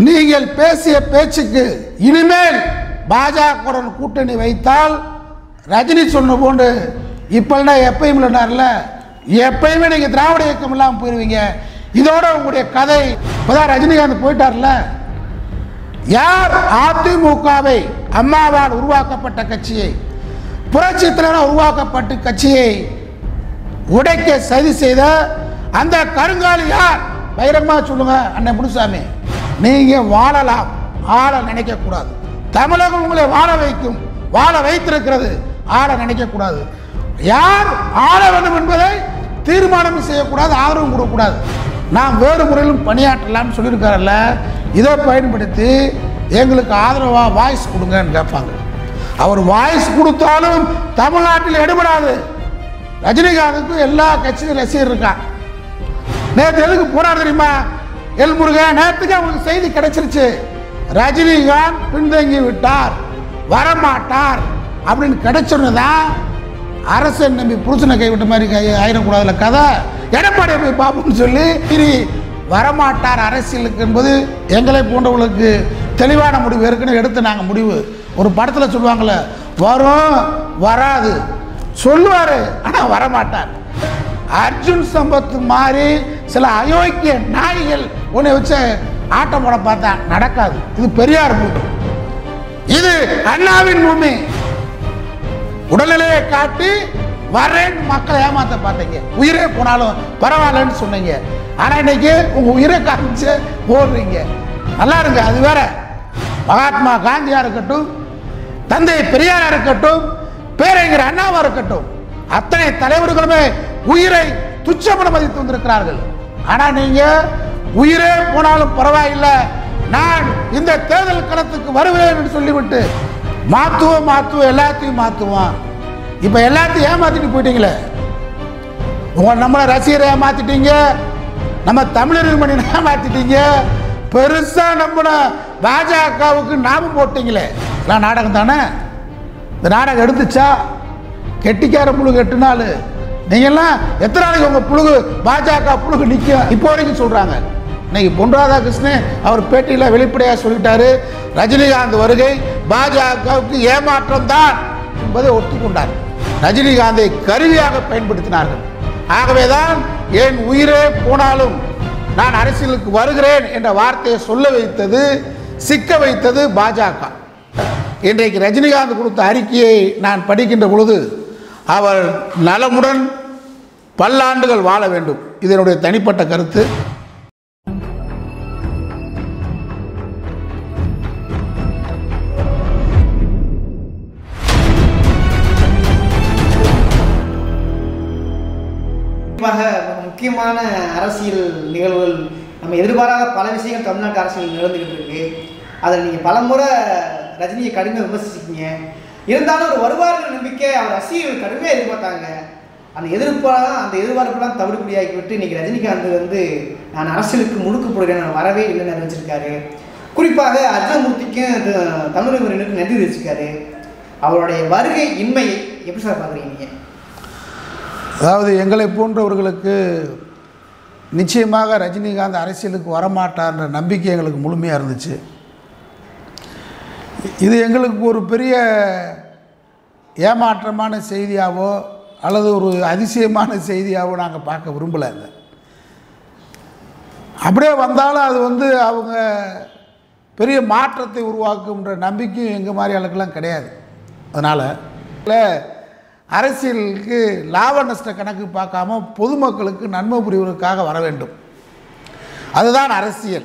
நீங்கள் பேசிய பேச்சுக்கு இனிமேல் பாஜகவுடன் கூட்டணி வைத்தால் ரஜினி சொன்ன போன்று இப்போல்லாம் எப்பயும் இல்லைனார்ல எப்பயுமே நீங்கள் திராவிட இயக்கம் இல்லாமல் போயிடுவீங்க இதோட உங்களுடைய கதை இப்போதான் ரஜினிகாந்த் போயிட்டார்ல யார் அதிமுகவை அம்மாவால் உருவாக்கப்பட்ட கட்சியை புரட்சி தலைவரால் உருவாக்கப்பட்ட கட்சியை உடைக்க சதி செய்த அந்த கருங்காலி யார் பகிரங்கமா சொல்லுங்க அண்ணன் முனுசாமி நீங்க வாழலாம் ஆள நினைக்க கூடாது தமிழகம் உங்களை வாழ வைக்கும் வாழ வைத்திருக்கிறது ஆள நினைக்க கூடாது யார் ஆள வேண்டும் என்பதை தீர்மானம் செய்யக்கூடாது ஆதரவு கொடுக்கக்கூடாது நாம் வேறு முறையிலும் பணியாற்றலாம்னு சொல்லியிருக்காருல்ல இதை பயன்படுத்தி எங்களுக்கு ஆதரவாக வாய்ஸ் கொடுங்கன்னு கேட்பாங்க அவர் வாய்ஸ் கொடுத்தாலும் தமிழ்நாட்டில் எடுபடாது ரஜினிகாந்துக்கு எல்லா கட்சியும் ரசிகர் இருக்கான் நேற்று எதுக்கு போனார் தெரியுமா எல்முருகன் நேற்றுக்கு அவங்களுக்கு செய்தி கிடைச்சிருச்சு ரஜினிகாந்த் பின்தங்கி விட்டார் வரமாட்டார் அப்படின்னு கிடைச்சிருந்ததான் அரசை நம்பி புருஷனை கைவிட்ட மாதிரி கை ஆயிடக்கூடாதுல கதை எடப்பாடியை போய் பார்ப்போம்னு சொல்லி இனி வரமாட்டார் அரசியலுக்கு என்பது எங்களை போன்றவர்களுக்கு தெளிவான முடிவு ஏற்கனவே எடுத்து நாங்கள் முடிவு ஒரு படத்தில் சொல்லுவாங்கள்ல வரும் வராது சொல்லுவார் ஆனால் வரமாட்டார் அர்ஜுன் சம்பத் மாதிரி சில அயோக்கிய நாய்கள் உன்னை வச்சு ஆட்டம் போட பார்த்தா நடக்காது இது பெரியார் பூமி இது அண்ணாவின் பூமி உடல்நிலையை காட்டி வரேன்னு மக்களை ஏமாத்த பார்த்தீங்க உயிரே போனாலும் பரவாயில்லன்னு சொன்னீங்க ஆனா இன்னைக்கு உங்க உயிரை காமிச்சு ஓடுறீங்க நல்லா இருங்க அது வேற மகாத்மா காந்தியா இருக்கட்டும் தந்தை பெரியாரா இருக்கட்டும் பேரறிஞர் அண்ணாவா இருக்கட்டும் அத்தனை தலைவர்களுமே உயிரை துச்சமன மதித்து வந்திருக்கிறார்கள் ஆனா நீங்க உயிரே போனாலும் பரவாயில்லை நான் இந்த தேர்தல் களத்துக்கு வருவேன் என்று சொல்லிவிட்டு மாத்துவோம் மாத்துவோம் எல்லாத்தையும் மாத்துவோம் இப்ப எல்லாத்தையும் ஏமாத்திட்டு போயிட்டீங்களே உங்க நம்மளை ரசிகரை ஏமாத்திட்டீங்க நம்ம தமிழர் மணி ஏமாத்திட்டீங்க பெருசா நம்பின பாஜகவுக்கு நாமம் போட்டீங்களே நான் நாடகம் தானே இந்த நாடகம் எடுத்துச்சா கெட்டிக்கார புழுகு எட்டு நாள் நீங்கெல்லாம் எத்தனை நாளைக்கு உங்க புழுகு பாஜக புழுகு நிற்கும் இப்போ வரைக்கும் சொல்றாங்க இன்னைக்கு பொன் ராதாகிருஷ்ணன் அவர் பேட்டியில் வெளிப்படையாக சொல்லிட்டாரு ரஜினிகாந்த் வருகை பாஜகவுக்கு ஏமாற்றம் தான் என்பதை ஒத்துக்கொண்டார் ரஜினிகாந்தை கருவியாக பயன்படுத்தினார்கள் ஆகவேதான் என் உயிரே போனாலும் நான் அரசியலுக்கு வருகிறேன் என்ற வார்த்தையை சொல்ல வைத்தது சிக்க வைத்தது பாஜக இன்றைக்கு ரஜினிகாந்த் கொடுத்த அறிக்கையை நான் படிக்கின்ற பொழுது அவர் நலமுடன் பல்லாண்டுகள் வாழ வேண்டும் இது என்னுடைய தனிப்பட்ட கருத்து குறிப்பாக முக்கியமான அரசியல் நிகழ்வுகள் நம்ம எதிர்பாராத பல விஷயங்கள் தமிழ்நாட்டு அரசியல் நடந்துகிட்டு இருக்கு அதில் நீங்கள் பலமுறை ரஜினியை கடுமையாக விமர்சிச்சிருக்கீங்க இருந்தாலும் ஒரு வருவார்கள் நம்பிக்கை அவர் ரசிகர்கள் கடுமையாக எதிர்பார்த்தாங்க அந்த எதிர்ப்பாக அந்த எதிர்பார்ப்பெல்லாம் தவிடுபடியாக்கி விட்டு இன்னைக்கு ரஜினிகாந்த் வந்து நான் அரசியலுக்கு முழுக்க போடுறேன் நான் வரவே இல்லைன்னு அறிவிச்சிருக்காரு குறிப்பாக அர்ஜுனமூர்த்திக்கும் த- தமிழக உறவினருக்கு நன்றி தெரிவிச்சிருக்காரு அவருடைய வருகை இன்மையை எப்படி சார் பார்க்குறீங்க நீங்கள் அதாவது எங்களை போன்றவர்களுக்கு நிச்சயமாக ரஜினிகாந்த் அரசியலுக்கு வரமாட்டார்ன்ற நம்பிக்கை எங்களுக்கு முழுமையாக இருந்துச்சு இது எங்களுக்கு ஒரு பெரிய ஏமாற்றமான செய்தியாவோ அல்லது ஒரு அதிசயமான செய்தியாவோ நாங்கள் பார்க்க விரும்பலை அதை அப்படியே வந்தாலும் அது வந்து அவங்க பெரிய மாற்றத்தை உருவாக்கும்ன்ற நம்பிக்கையும் எங்கள் மாதிரி ஆளுக்கெல்லாம் கிடையாது அதனால் அரசியலுக்கு லாப நஷ்ட கணக்கு பார்க்காம பொதுமக்களுக்கு நன்மை புரிவதற்காக வர வேண்டும் அதுதான் அரசியல்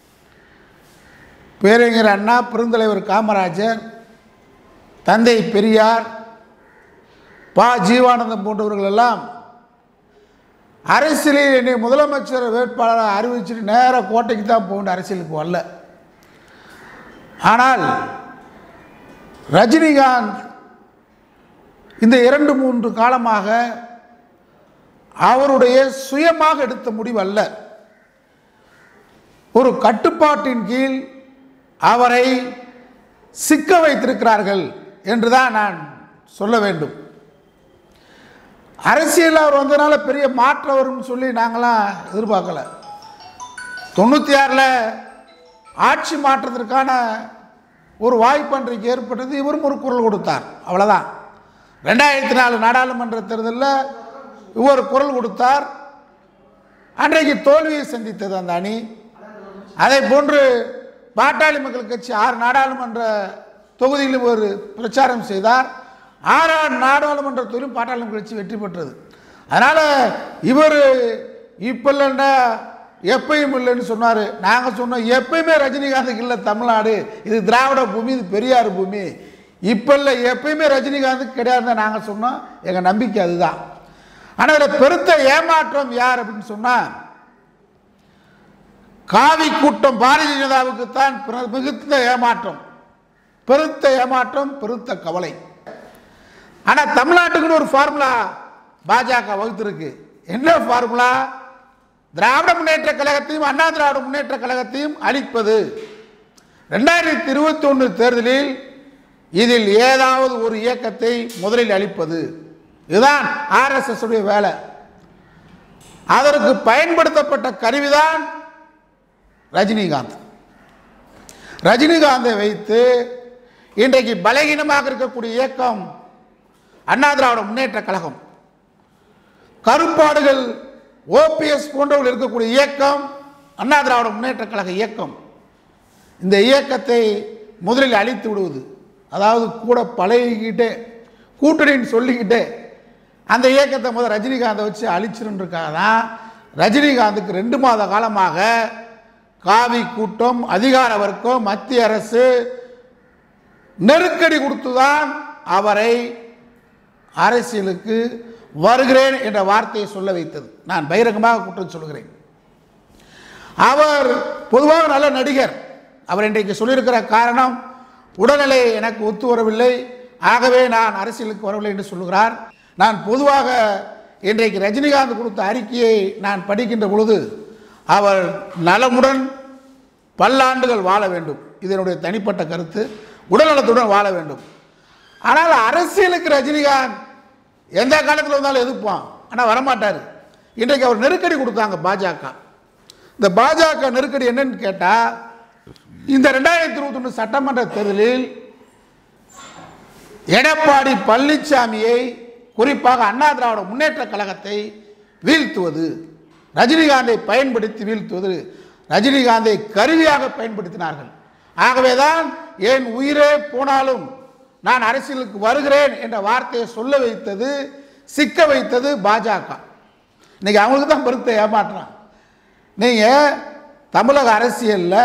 பேரறிஞர் அண்ணா பெருந்தலைவர் காமராஜர் தந்தை பெரியார் பா ஜீவானந்தம் போன்றவர்கள் எல்லாம் அரசியலில் என்னை முதலமைச்சர் வேட்பாளராக அறிவிச்சுட்டு நேராக கோட்டைக்கு தான் போகணும் அரசியலுக்கு வரல ஆனால் ரஜினிகாந்த் இந்த இரண்டு மூன்று காலமாக அவருடைய சுயமாக எடுத்த முடிவு அல்ல ஒரு கட்டுப்பாட்டின் கீழ் அவரை சிக்க வைத்திருக்கிறார்கள் என்றுதான் நான் சொல்ல வேண்டும் அரசியல் அவர் வந்ததுனால பெரிய மாற்றம் வரும்னு சொல்லி நாங்களாம் எதிர்பார்க்கல தொண்ணூற்றி ஆறில் ஆட்சி மாற்றத்திற்கான ஒரு வாய்ப்பு அன்றைக்கு ஏற்பட்டது இவரும் ஒரு குரல் கொடுத்தார் அவ்வளோதான் ரெண்டாயிரத்தி நாலு நாடாளுமன்ற தேர்தலில் இவர் குரல் கொடுத்தார் அன்றைக்கு தோல்வியை சந்தித்தது அந்த அணி அதை போன்று பாட்டாளி மக்கள் கட்சி ஆறு நாடாளுமன்ற தொகுதியிலும் ஒரு பிரச்சாரம் செய்தார் ஆறாம் நாடாளுமன்ற தொகுதியிலும் பாட்டாளி மக்கள் கட்சி வெற்றி பெற்றது அதனால் இவர் இப்போ இல்லைன்னா எப்பயும் இல்லைன்னு சொன்னார் நாங்கள் சொன்னோம் எப்பயுமே ரஜினிகாந்துக்கு இல்லை தமிழ்நாடு இது திராவிட பூமி இது பெரியார் பூமி இப்போ இல்லை எப்பயுமே ரஜினிகாந்துக்கு கிடையாதுன்னு நாங்கள் சொன்னோம் எங்கள் நம்பிக்கை அதுதான் ஆனால் இதில் பெருத்த ஏமாற்றம் யார் அப்படின்னு சொன்னால் காவி கூட்டம் பாரதிய ஜனதாவுக்கு தான் மிகுந்த ஏமாற்றம் பெருத்த ஏமாற்றம் பெருத்த கவலை ஆனால் தமிழ்நாட்டுக்குன்னு ஒரு ஃபார்முலா பாஜக வகுத்திருக்கு என்ன ஃபார்முலா திராவிட முன்னேற்ற கழகத்தையும் அண்ணா திராவிட முன்னேற்ற கழகத்தையும் அழிப்பது ரெண்டாயிரத்தி இருபத்தி ஒன்று தேர்தலில் இதில் ஏதாவது ஒரு இயக்கத்தை முதலில் அழிப்பது இதுதான் ஆர்எஸ்எஸ் உடைய வேலை அதற்கு பயன்படுத்தப்பட்ட கருவிதான் ரஜினிகாந்த் ரஜினிகாந்தை வைத்து இன்றைக்கு பலகீனமாக இருக்கக்கூடிய இயக்கம் அண்ணா திராவிட முன்னேற்ற கழகம் கருப்பாடுகள் ஓபிஎஸ் போன்றவர்கள் இருக்கக்கூடிய இயக்கம் அண்ணா திராவிட முன்னேற்ற கழக இயக்கம் இந்த இயக்கத்தை முதலில் அழித்து விடுவது அதாவது கூட பழகிக்கிட்டே கூட்டணின்னு சொல்லிக்கிட்டே அந்த இயக்கத்தை முதல் ரஜினிகாந்தை வச்சு அழிச்சிருன்றக்காக தான் ரஜினிகாந்துக்கு ரெண்டு மாத காலமாக காவி கூட்டம் அதிகார வர்க்கம் மத்திய அரசு நெருக்கடி கொடுத்துதான் அவரை அரசியலுக்கு வருகிறேன் என்ற வார்த்தையை சொல்ல வைத்தது நான் பகிரங்கமாக குற்றம் சொல்கிறேன் அவர் பொதுவாக நல்ல நடிகர் அவர் இன்றைக்கு சொல்லியிருக்கிற காரணம் உடல்நிலை எனக்கு ஒத்து வரவில்லை ஆகவே நான் அரசியலுக்கு வரவில்லை என்று சொல்லுகிறார் நான் பொதுவாக இன்றைக்கு ரஜினிகாந்த் கொடுத்த அறிக்கையை நான் படிக்கின்ற பொழுது அவர் நலமுடன் பல்லாண்டுகள் வாழ வேண்டும் இது என்னுடைய தனிப்பட்ட கருத்து உடல்நலத்துடன் வாழ வேண்டும் ஆனால் அரசியலுக்கு ரஜினிகாந்த் எந்த காலத்தில் வந்தாலும் எதிர்ப்பான் ஆனால் வரமாட்டார் இன்றைக்கு அவர் நெருக்கடி கொடுத்தாங்க பாஜக இந்த பாஜக நெருக்கடி என்னன்னு கேட்டால் இந்த ரெண்டாயிரத்தி இருபத்தொன்று சட்டமன்ற தேர்தலில் எடப்பாடி பழனிசாமியை குறிப்பாக அண்ணா திராவிட முன்னேற்ற கழகத்தை வீழ்த்துவது ரஜினிகாந்தை பயன்படுத்தி வீழ்த்துவது ரஜினிகாந்தை கருவியாக பயன்படுத்தினார்கள் ஆகவேதான் என் உயிரே போனாலும் நான் அரசியலுக்கு வருகிறேன் என்ற வார்த்தையை சொல்ல வைத்தது சிக்க வைத்தது பாஜக இன்னைக்கு அவங்களுக்கு தான் பெருத்த ஏமாற்றம் நீங்கள் தமிழக அரசியலில்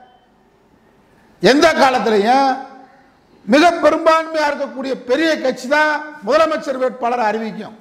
எந்த காலத்திலையும் மிக பெரும்பான்மையாக இருக்கக்கூடிய பெரிய கட்சி தான் முதலமைச்சர் வேட்பாளரை அறிவிக்கும்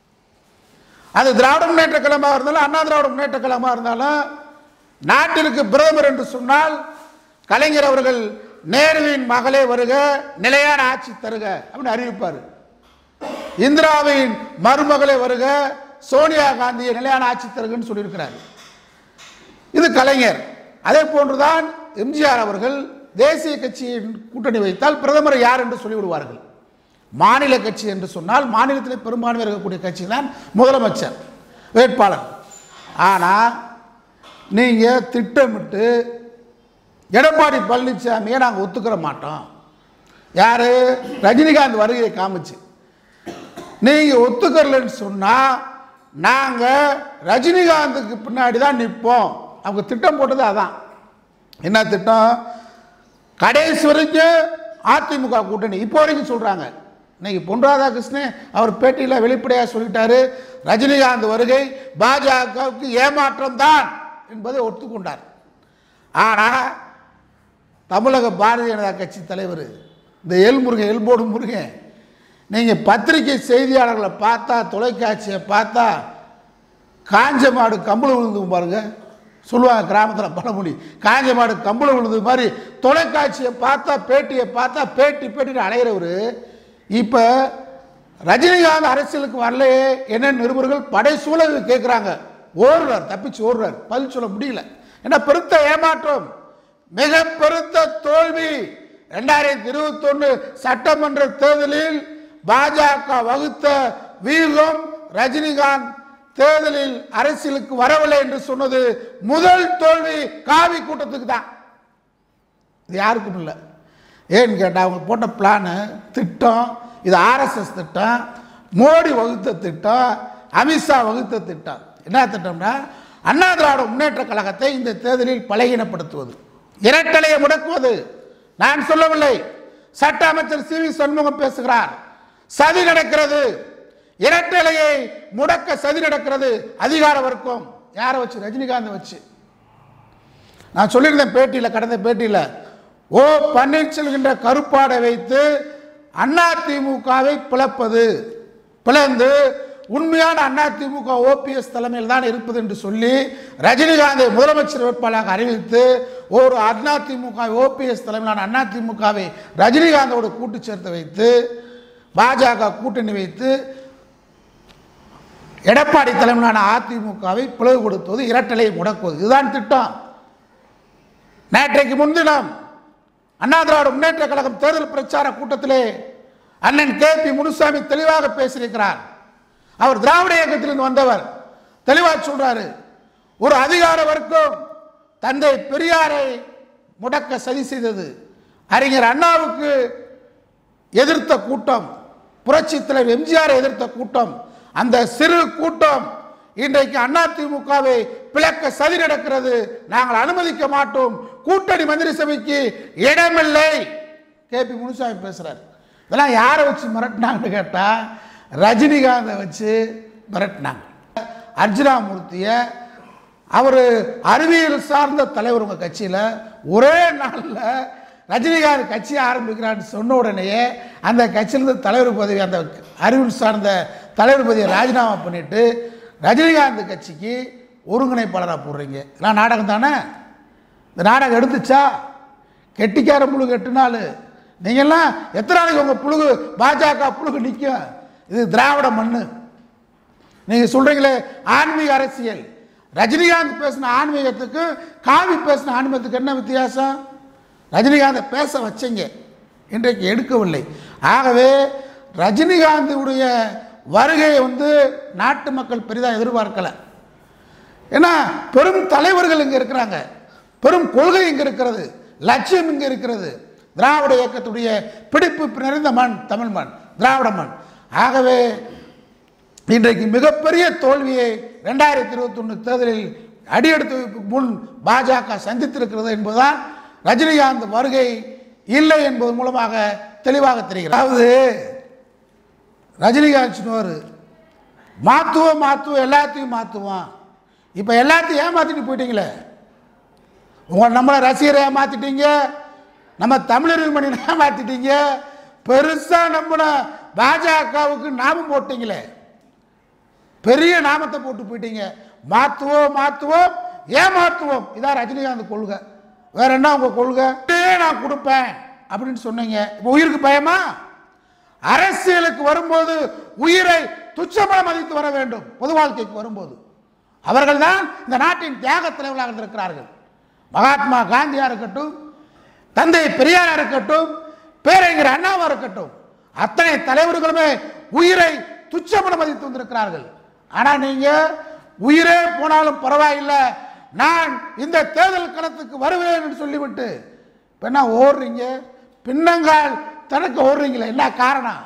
அது திராவிட முன்னேற்ற கழகமாக இருந்தாலும் அண்ணா திராவிட முன்னேற்ற கழகமாக இருந்தாலும் நாட்டிற்கு பிரதமர் என்று சொன்னால் கலைஞர் அவர்கள் நேருவின் மகளே வருக நிலையான ஆட்சி தருக அப்படின்னு அறிவிப்பார் இந்திராவின் மருமகளே வருக சோனியா காந்தியை நிலையான ஆட்சி தருகன்னு சொல்லியிருக்கிறார் இது கலைஞர் அதே போன்றுதான் எம்ஜிஆர் அவர்கள் தேசிய கட்சியின் கூட்டணி வைத்தால் பிரதமர் யார் என்று சொல்லிவிடுவார்கள் மாநில கட்சி என்று சொன்னால் மாநிலத்தில் பெரும்பான்மை இருக்கக்கூடிய கட்சி தான் முதலமைச்சர் வேட்பாளர் ஆனால் நீங்கள் திட்டமிட்டு எடப்பாடி பழனிசாமியை நாங்கள் ஒத்துக்கிற மாட்டோம் யார் ரஜினிகாந்த் வருகையை காமிச்சு நீங்கள் ஒத்துக்கறலன்னு சொன்னால் நாங்கள் ரஜினிகாந்துக்கு பின்னாடி தான் நிற்போம் அவங்க திட்டம் போட்டது அதான் என்ன திட்டம் கடைசி வரைக்கும் அதிமுக கூட்டணி இப்போ வரைக்கும் சொல்கிறாங்க இன்னைக்கு பொன் ராதாகிருஷ்ணன் அவர் பேட்டியில் வெளிப்படையாக சொல்லிட்டாரு ரஜினிகாந்த் வருகை பாஜகவுக்கு ஏமாற்றம் தான் என்பதை ஒத்துக்கொண்டார் ஆனால் தமிழக பாரதிய ஜனதா கட்சி தலைவர் இந்த எல் முருகன் எல்போடு முருகன் நீங்கள் பத்திரிகை செய்தியாளர்களை பார்த்தா தொலைக்காட்சியை பார்த்தா காஞ்ச மாடு கம்பளம் விழுந்து பாருங்க சொல்லுவாங்க கிராமத்தில் பழமொழி காஞ்ச மாடு கம்பளம் விழுந்தது மாதிரி தொலைக்காட்சியை பார்த்தா பேட்டியை பார்த்தா பேட்டி பேட்டின்னு அலைகிறவர் இப்போ ரஜினிகாந்த் அரசியலுக்கு வரலையே என்ன நிருபர்கள் படைசூழ கேட்குறாங்க ஓடுறார் தப்பிச்சு ஓடுறார் பதில் சொல்ல முடியல ஏன்னா பெருத்த ஏமாற்றம் மிக பெருத்த தோல்வி ரெண்டாயிரத்தி இருபத்தொன்னு சட்டமன்ற தேர்தலில் பாஜக வகுத்த வீகம் ரஜினிகாந்த் தேர்தலில் அரசியலுக்கு வரவில்லை என்று சொன்னது முதல் தோல்வி காவி கூட்டத்துக்கு தான் இது யாருக்கும் இல்லை ஏன்னு கேட்டால் அவங்க போட்ட பிளானு திட்டம் இது ஆர்எஸ்எஸ் திட்டம் மோடி வகுத்த திட்டம் அமித்ஷா வகுத்த திட்டம் என்ன திட்டம்னா அண்ணா திராவிட முன்னேற்ற கழகத்தை இந்த தேர்தலில் பலகீனப்படுத்துவது இரட்டலையை முடக்குவது நான் சொல்லவில்லை சட்ட அமைச்சர் சி வி சண்முகம் பேசுகிறார் சதி நடக்கிறது இரட்டலையை முடக்க சதி நடக்கிறது அதிகார வர்க்கம் யாரை வச்சு ரஜினிகாந்தை வச்சு நான் சொல்லியிருந்தேன் பேட்டியில் கடந்த பேட்டியில் ஓ பன்னீர்செல்வம் என்ற கருப்பாடை வைத்து அதிமுகவை பிளப்பது பிளந்து உண்மையான அதிமுக ஓபிஎஸ் தலைமையில் தான் இருப்பது என்று சொல்லி ரஜினிகாந்தை முதலமைச்சர் வேட்பாளராக அறிவித்து ஒரு அதிமுக ஓபிஎஸ் தலைமையிலான அதிமுகவை ரஜினிகாந்தோடு கூட்டு சேர்த்து வைத்து பாஜக கூட்டணி வைத்து எடப்பாடி தலைமையிலான அதிமுகவை பிளவுபடுத்துவது இரட்டலை முடக்குவது இதுதான் திட்டம் நேற்றைக்கு முன்தினம் அண்ணா திராவிட முன்னேற்ற கழகம் தேர்தல் பிரச்சார கூட்டத்திலே அண்ணன் கே பி முனுசாமி தெளிவாக பேசியிருக்கிறார் அவர் திராவிட இயக்கத்திலிருந்து வந்தவர் தெளிவாக சொல்றாரு ஒரு அதிகார வர்க்கம் தந்தை பெரியாரை முடக்க சதி செய்தது அறிஞர் அண்ணாவுக்கு எதிர்த்த கூட்டம் புரட்சி தலைவர் எம்ஜிஆர் எதிர்த்த கூட்டம் அந்த சிறு கூட்டம் இன்றைக்கு அதிமுகவை பிளக்க சதி நடக்கிறது நாங்கள் அனுமதிக்க மாட்டோம் கூட்டணி மந்திரி சபைக்கு இடமில்லை கே பி முனுசாமி பேசுறார் இதெல்லாம் யாரை வச்சு மிரட்டினாங்கன்னு கேட்டா ரஜினிகாந்தை வச்சு மிரட்டினாங்க அர்ஜுனாமூர்த்தியை அவர் அறிவியல் சார்ந்த தலைவர் உங்கள் கட்சியில் ஒரே நாளில் ரஜினிகாந்த் கட்சியை ஆரம்பிக்கிறான்னு சொன்ன உடனேயே அந்த கட்சியிலிருந்து தலைவர் பதவி அந்த அறிவியல் சார்ந்த தலைவர் பதவியை ராஜினாமா பண்ணிட்டு ரஜினிகாந்த் கட்சிக்கு ஒருங்கிணைப்பாளராக போடுறீங்க இதெல்லாம் நாடகம் தானே இந்த நாடகம் எடுத்துச்சா கெட்டிக்கார புழுகு எட்டு நாள் நீங்கள்லாம் எத்தனை நாளைக்கு உங்கள் புழுகு பாஜக புழுகு நிற்கும் இது திராவிட மண்ணு நீங்கள் சொல்கிறீங்களே ஆன்மீக அரசியல் ரஜினிகாந்த் பேசின ஆன்மீகத்துக்கு காவி பேசின ஆன்மீகத்துக்கு என்ன வித்தியாசம் ரஜினிகாந்தை பேச வச்சீங்க இன்றைக்கு எடுக்கவில்லை ஆகவே ரஜினிகாந்துடைய வருகையை வந்து நாட்டு மக்கள் பெரிதாக எதிர்பார்க்கலை ஏன்னா பெரும் தலைவர்கள் இங்கே இருக்கிறாங்க பெரும் கொள்கை இங்கே இருக்கிறது லட்சியம் இங்கே இருக்கிறது திராவிட இயக்கத்துடைய பிடிப்பு நிறைந்த மண் தமிழ் மண் திராவிட மண் ஆகவே இன்றைக்கு மிகப்பெரிய தோல்வியை ரெண்டாயிரத்தி இருபத்தொன்று தேர்தலில் அடியெடுத்து வைப்புக்கு முன் பாஜக சந்தித்திருக்கிறது என்பதுதான் ரஜினிகாந்த் வருகை இல்லை என்பது மூலமாக தெளிவாக தெரிகிறது அதாவது ரஜினிகாந்த் சொன்னார் மாற்றுவோம் மாற்றுவோம் எல்லாத்தையும் மாற்றுவான் இப்போ எல்லாத்தையும் ஏமாத்திட்டு போயிட்டீங்களே உங்கள் நம்மளை ரசிகரை ஏமாத்திட்டீங்க நம்ம தமிழர் மணி ஏமாத்திட்டீங்க பெருசாக நம்பின பாஜகவுக்கு நாமம் போட்டீங்களே பெரிய நாமத்தை போட்டு போயிட்டீங்க மாற்றுவோம் மாற்றுவோம் ஏமாற்றுவோம் இதான் ரஜினிகாந்த் கொள்கை வேற என்ன உங்க கொள்கை இதே நான் கொடுப்பேன் அப்படின்னு சொன்னீங்க இப்போ உயிருக்கு பயமா அரசியலுக்கு வரும்போது உயிரை துச்சமாக மதித்து வர வேண்டும் பொது வாழ்க்கைக்கு வரும்போது அவர்கள்தான் இந்த நாட்டின் தியாக தலைவர்களாக இருந்திருக்கிறார்கள் மகாத்மா காந்தியா இருக்கட்டும் தந்தை பெரியாரா இருக்கட்டும் பேரறிஞர் அண்ணாவா இருக்கட்டும் அத்தனை தலைவர்களுமே உயிரை துச்சமன மதித்து வந்திருக்கிறார்கள் ஆனா நீங்க உயிரே போனாலும் பரவாயில்லை நான் இந்த தேர்தல் களத்துக்கு வருவேன் என்று சொல்லிவிட்டு இப்ப என்ன ஓடுறீங்க பின்னங்கால் தனக்கு ஓடுறீங்களே என்ன காரணம்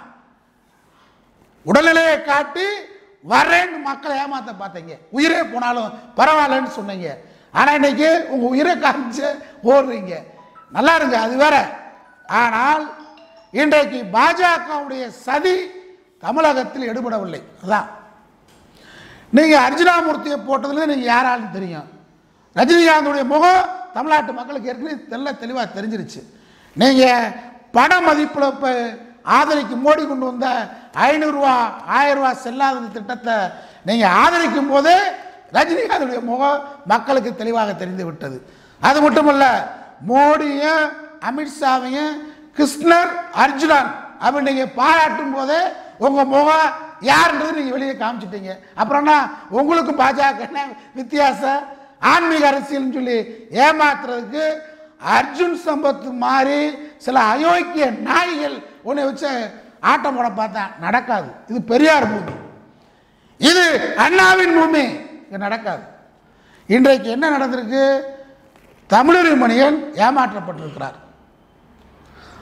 உடல்நிலையை காட்டி வரேன்னு மக்களை ஏமாத்த பார்த்தீங்க உயிரே போனாலும் பரவாயில்லன்னு சொன்னீங்க ஆனா இன்னைக்கு உங்க உயிரை காமிச்சு ஓடுறீங்க நல்லா இருங்க அது வேற ஆனால் இன்றைக்கு பாஜகவுடைய சதி தமிழகத்தில் எடுபடவில்லை அதான் நீங்க அர்ஜுனாமூர்த்தியை போட்டதுல நீங்க யாராலும் தெரியும் ரஜினிகாந்துடைய முகம் தமிழ்நாட்டு மக்களுக்கு ஏற்கனவே தெல்ல தெளிவாக தெரிஞ்சிருச்சு நீங்க பண மதிப்பில் இப்போ ஆதரிக்கு மோடி கொண்டு வந்த ஐநூறுரூவா ஆயிரம் ரூபா செல்லாத திட்டத்தை நீங்க ஆதரிக்கும் போதே ரஜினிகாந்துடைய முகம் மக்களுக்கு தெளிவாக தெரிந்து விட்டது அது மட்டுமல்ல மோடியும் அமித்ஷாவையும் கிருஷ்ணர் அர்ஜுனன் அப்படி நீங்க பாராட்டும் போதே உங்க முகம் யாருன்றது நீங்க வெளியே காமிச்சிட்டீங்க அப்புறம்னா உங்களுக்கும் பாஜக என்ன வித்தியாசம் ஆன்மீக அரசியல்னு சொல்லி ஏமாத்துறதுக்கு அர்ஜுன் சம்பத்து மாதிரி சில அயோக்கிய நாய்கள் உன்னை வச்சு ஆட்டம் போட பார்த்தேன் நடக்காது இது பெரியார் பூமி இது அண்ணாவின் பூமி இது நடக்காது இன்றைக்கு என்ன நடந்திருக்கு தமிழர் மணியன் ஏமாற்றப்பட்டிருக்கிறார்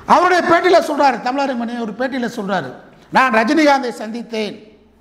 அவருடைய பேட்டியில் சொல்றாரு தமிழரமணி ஒரு பேட்டியில் சொல்றாரு நான் ரஜினிகாந்தை சந்தித்தேன்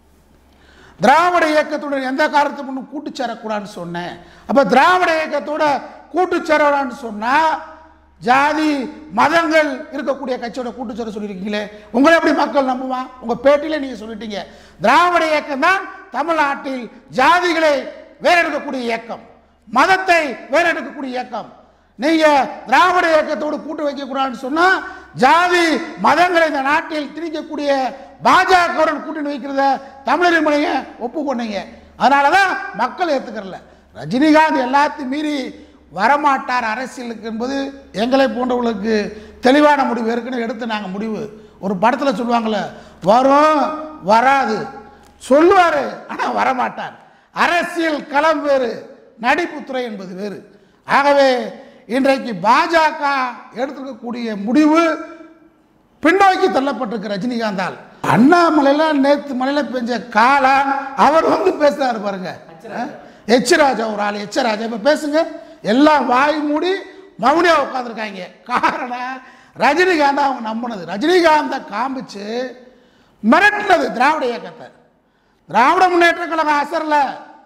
திராவிட இயக்கத்துடன் எந்த காரணத்துக்கு முன்னும் கூட்டு சேரக்கூடாதுன்னு சொன்னேன் அப்ப திராவிட இயக்கத்தோட கூட்டு சேரக்கூடாதுன்னு சொன்னா ஜாதி மதங்கள் இருக்கக்கூடிய கட்சியோட கூட்டு சேர சொல்லியிருக்கீங்களே உங்களை எப்படி மக்கள் நம்புவான் உங்க பேட்டியில நீங்க சொல்லிட்டீங்க திராவிட இயக்கம் தான் தமிழ்நாட்டில் ஜாதிகளை வேறெடுக்கக்கூடிய இயக்கம் மதத்தை வேறெடுக்கக்கூடிய இயக்கம் நீங்க திராவிட இயக்கத்தோடு கூட்டு வைக்கக்கூடாதுன்னு சொன்னா ஜாதி மதங்களை இந்த நாட்டில் திணிக்கக்கூடிய பாஜகவுடன் கூட்டணி வைக்கிறத தமிழர் மொழிய ஒப்புக்கொண்டீங்க அதனால தான் மக்கள் ஏற்றுக்கிறல ரஜினிகாந்த் எல்லாத்தையும் மீறி வரமாட்டார் அரசியலுக்கு என்பது எங்களை போன்றவர்களுக்கு தெளிவான முடிவு ஏற்கனவே எடுத்து நாங்கள் முடிவு ஒரு படத்தில் சொல்லுவாங்கள்ல வரும் வராது சொல்லுவார் ஆனால் வரமாட்டார் அரசியல் களம் வேறு நடிப்புத்துறை என்பது வேறு ஆகவே இன்றைக்கு பாஜக எடுத்துக்கக்கூடிய முடிவு பின்னோக்கி தள்ளப்பட்டிருக்கு ரஜினிகாந்தால் அண்ணாமலையில் நேற்று மலையில் பெஞ்ச காலம் அவர் வந்து பேசுறாரு பாருங்க எச் ராஜா ஒரு ஆள் எச் ராஜா இப்போ பேசுங்க எல்லாம் வாய் மூடி மௌனியா உட்காந்துருக்காங்க காரணம் ரஜினிகாந்த் அவங்க நம்பினது ரஜினிகாந்தை காமிச்சு மிரட்டினது திராவிட இயக்கத்தை திராவிட முன்னேற்ற கழகம் அசரில்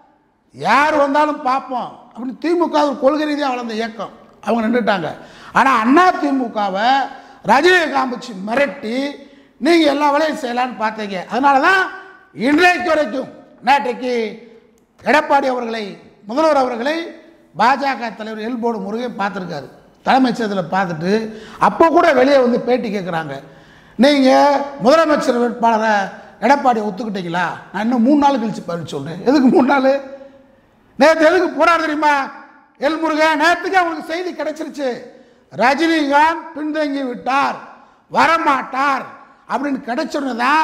யார் வந்தாலும் பார்ப்போம் அப்படின்னு திமுக ஒரு கொள்கை ரீதியாக வளர்ந்த இயக்கம் அவங்க நின்றுட்டாங்க ஆனால் அண்ணா திமுகவை ரஜினியை காமிச்சு மிரட்டி நீங்கள் எல்லா வேலையும் செய்யலான்னு பார்த்தீங்க அதனால தான் இன்றைக்கு வரைக்கும் நேற்றைக்கு எடப்பாடி அவர்களை முதல்வர் அவர்களை பாஜக தலைவர் எல்போடு முருகன் பார்த்துருக்காரு தலைமைச் செயலகத்தில் பார்த்துட்டு அப்போ கூட வெளியே வந்து பேட்டி கேட்குறாங்க நீங்கள் முதலமைச்சர் வேட்பாளரை எடப்பாடியை ஒத்துக்கிட்டீங்களா நான் இன்னும் மூணு நாள் கழிச்சு பதில் சொல்கிறேன் எதுக்கு மூணு நாள் நேற்று எதுக்கு போனார் தெரியுமா எல் முருகன் நேற்றுக்கு அவங்களுக்கு செய்தி கிடைச்சிருச்சு ரஜினிகாந்த் பின்தங்கி விட்டார் வரமாட்டார் அப்படின்னு கிடைச்சோன்னு தான்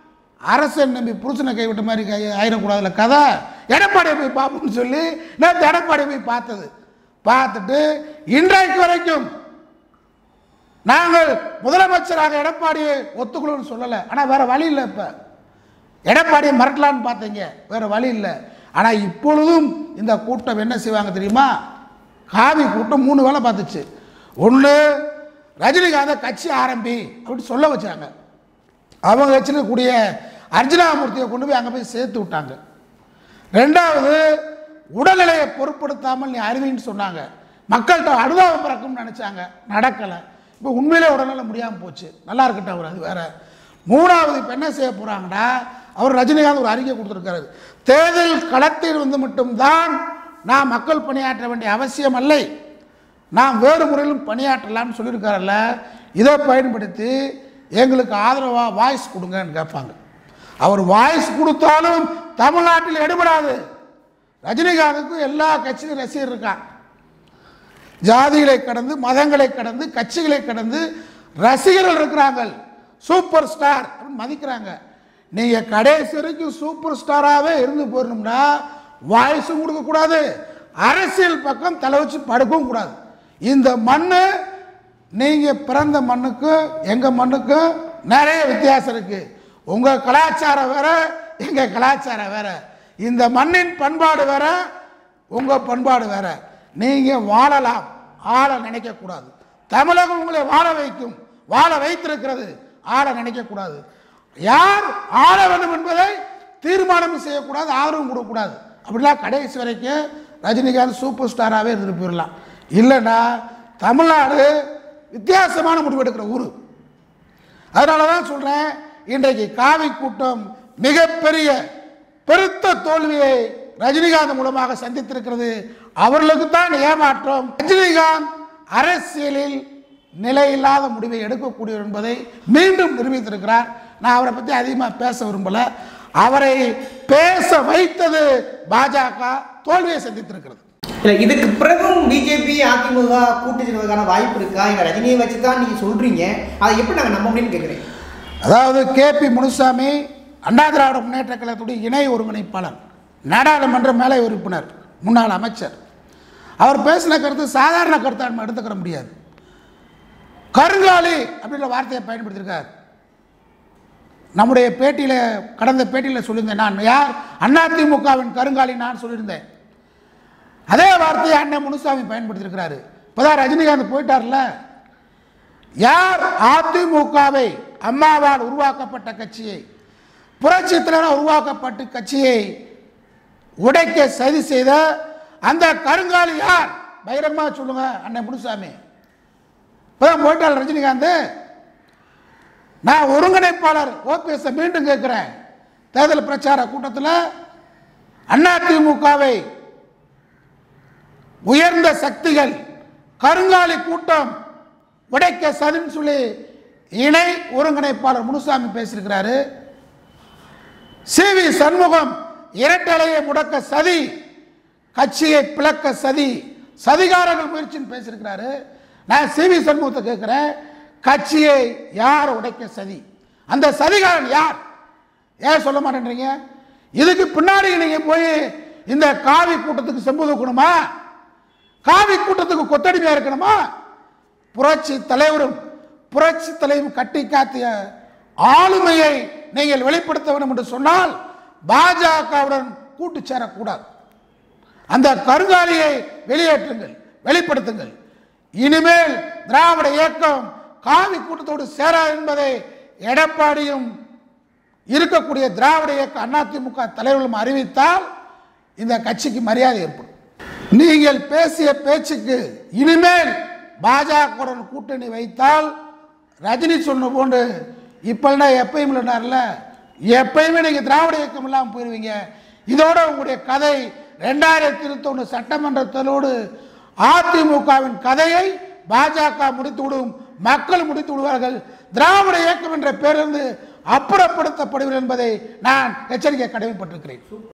அரசன் நம்பி புருஷனை கைவிட்ட மாதிரி கை ஆயிடக்கூடாதுல கதை எடப்பாடியை போய் பார்ப்போம்னு சொல்லி நேற்று எடப்பாடியை போய் பார்த்தது பார்த்துட்டு இன்றைக்கு வரைக்கும் நாங்கள் முதலமைச்சராக எடப்பாடியை ஒத்துக்கணும்னு சொல்லலை ஆனால் வேற வழி இல்லை இப்போ எடப்பாடியை மிரட்டலான்னு பார்த்தீங்க வேற வழி இல்லை ஆனால் இப்பொழுதும் இந்த கூட்டம் என்ன செய்வாங்க தெரியுமா காவி கூட்டம் மூணு வேலை பார்த்துச்சு ஒன்று ரஜினிகாந்தை கட்சி ஆரம்பி அப்படின்னு சொல்ல வச்சாங்க அவங்க வச்சிருக்கக்கூடிய அர்ஜுனாமூர்த்தியை கொண்டு போய் அங்கே போய் சேர்த்து விட்டாங்க ரெண்டாவது உடல்நிலையை பொருட்படுத்தாமல் நீ அறிவின்னு சொன்னாங்க மக்கள்கிட்ட அனுதாபம் பிறக்கும்னு நினச்சாங்க நடக்கலை இப்போ உண்மையிலே உடல்நிலை முடியாமல் போச்சு நல்லா இருக்கட்டும் அவர் அது வேற மூணாவது இப்போ என்ன செய்ய போகிறாங்கன்னா அவர் ரஜினிகாந்த் ஒரு அறிக்கை கொடுத்துருக்காரு தேர்தல் களத்தில் வந்து மட்டும்தான் நான் மக்கள் பணியாற்ற வேண்டிய அவசியம் இல்லை நாம் வேறு முறையிலும் பணியாற்றலாம்னு சொல்லியிருக்காருல்ல இதை பயன்படுத்தி எங்களுக்கு ஆதரவாக வாய்ஸ் கொடுங்கன்னு கேட்பாங்க அவர் வாய்ஸ் கொடுத்தாலும் தமிழ்நாட்டில் எடுபடாது ரஜினிகாந்துக்கு எல்லா கட்சியிலும் ரசிகர் இருக்கான் ஜாதிகளை கடந்து மதங்களை கடந்து கட்சிகளை கடந்து ரசிகர்கள் இருக்கிறார்கள் சூப்பர் ஸ்டார் அப்படின்னு மதிக்கிறாங்க நீங்க கடைசி வரைக்கும் சூப்பர் ஸ்டாராகவே இருந்து போயிடணும்னா வாய்ஸும் கொடுக்கக்கூடாது அரசியல் பக்கம் தலை வச்சு படுக்கவும் கூடாது இந்த மண்ணு நீங்க பிறந்த மண்ணுக்கும் எங்க மண்ணுக்கும் நிறைய வித்தியாசம் இருக்கு உங்க கலாச்சாரம் வேற எங்க கலாச்சாரம் வேற இந்த மண்ணின் பண்பாடு வேற உங்க பண்பாடு வேற நீங்க வாழலாம் ஆள நினைக்க கூடாது தமிழகம் உங்களை வாழ வைக்கும் வாழ வைத்திருக்கிறது ஆள நினைக்க கூடாது யார் ஆள வேண்டும் என்பதை தீர்மானம் செய்யக்கூடாது ஆதரவும் கொடுக்கக்கூடாது அப்படிலாம் கடைசி வரைக்கும் ரஜினிகாந்த் சூப்பர் ஸ்டாராகவே இருந்துட்டு போயிடலாம் இல்லைன்னா தமிழ்நாடு வித்தியாசமான முடிவெடுக்கிற ஊர் அதனால தான் சொல்கிறேன் இன்றைக்கு காவி கூட்டம் மிகப்பெரிய பெருத்த தோல்வியை ரஜினிகாந்த் மூலமாக சந்தித்திருக்கிறது அவர்களுக்கு தான் ஏமாற்றம் ரஜினிகாந்த் அரசியலில் நிலையில்லாத முடிவை எடுக்கக்கூடியவர் என்பதை மீண்டும் நிரூபித்திருக்கிறார் நான் அவரை பற்றி அதிகமாக பேச விரும்பல அவரை பேச வைத்தது பாஜக தோல்வியை சந்தித்திருக்கிறது இல்லை இதுக்கு பிறகும் பிஜேபி அதிமுக கூட்டு சேர்வதற்கான வாய்ப்பு இருக்கா எங்கள் ரஜினியை வச்சு தான் நீங்கள் சொல்கிறீங்க அதை எப்படி நாங்கள் நம்ப முடியும்னு கேட்குறேன் அதாவது கேபி முனுசாமி அண்ணா திராவிட முன்னேற்ற கழகத்துடைய இணை ஒருங்கிணைப்பாளர் நாடாளுமன்ற மேலை உறுப்பினர் முன்னாள் அமைச்சர் அவர் பேசின கருத்து சாதாரண கருத்தை நம்ம எடுத்துக்கிற முடியாது கருங்காலி அப்படின்ற வார்த்தையை பயன்படுத்தியிருக்கார் நம்முடைய பேட்டியில் கடந்த பேட்டியில் சொல்லியிருந்தேன் நான் யார் அதிமுகவின் கருங்காலி நான் சொல்லியிருந்தேன் அதே வார்த்தையை அண்ணன் முனுசாமி பயன்படுத்தியிருக்கிறாரு இப்போதான் ரஜினிகாந்த் போயிட்டார்ல யார் அதிமுகவை அம்மாவால் உருவாக்கப்பட்ட கட்சியை புரட்சி தலைவர் உருவாக்கப்பட்ட கட்சியை உடைக்க சதி செய்த அந்த கருங்காலி யார் பகிரங்கமாக சொல்லுங்க அண்ணன் முனுசாமி இப்பதான் போயிட்டால் ரஜினிகாந்த் நான் ஒருங்கிணைப்பாளர் ஓபிஎஸ் மீண்டும் கேட்கிறேன் தேர்தல் பிரச்சார கூட்டத்தில் அதிமுகவை உயர்ந்த சக்திகள் கருங்காலி கூட்டம் உடைக்க சதின்னு சொல்லி இணை ஒருங்கிணைப்பாளர் முனுசாமி பேசியிருக்கிறாரு சி வி சண்முகம் இரட்டலையை முடக்க சதி கட்சியை பிளக்க சதி சதிகாரர்கள் முயற்சின்னு பேசியிருக்கிறாரு நான் சி வி சண்முகத்தை கேட்கிறேன் கட்சியை யார் உடைக்க சதி அந்த சதிகாரன் யார் ஏன் சொல்ல மாட்டேன்றீங்க இதுக்கு பின்னாடி நீங்க போய் இந்த காவி கூட்டத்துக்கு செம்பு தூக்கணுமா காவி கூட்டத்துக்கு கொத்தடிமையா இருக்கணுமா புரட்சி தலைவரும் புரட்சி தலைவரும் கட்டி காத்திய ஆளுமையை நீங்கள் வெளிப்படுத்த வேண்டும் என்று சொன்னால் பாஜகவுடன் கூட்டு சேரக்கூடாது அந்த கருங்காலியை வெளியேற்றுங்கள் வெளிப்படுத்துங்கள் இனிமேல் திராவிட இயக்கம் காவி கூட்டத்தோடு சேரா என்பதை எடப்பாடியும் இருக்கக்கூடிய திராவிட இயக்க அதிமுக தலைவர்களும் அறிவித்தால் இந்த கட்சிக்கு மரியாதை ஏற்படும் நீங்கள் பேசிய பேச்சுக்கு இனிமேல் பாஜகவுடன் கூட்டணி வைத்தால் ரஜினி சொன்ன போன்று இப்பெல்லாம் எப்பயும் இல்லைனார்ல எப்பயுமே நீங்கள் திராவிட இயக்கம் இல்லாமல் போயிடுவீங்க இதோட உங்களுடைய கதை ரெண்டாயிரத்தி இருபத்தொன்று சட்டமன்றத்தோடு அதிமுகவின் கதையை பாஜக முடித்துவிடும் மக்கள் முடித்து விடுவார்கள் திராவிட இயக்கம் என்ற பேரிலிருந்து அப்புறப்படுத்தப்படுவீர்கள் என்பதை நான் எச்சரிக்கை கடமைப்பட்டிருக்கிறேன்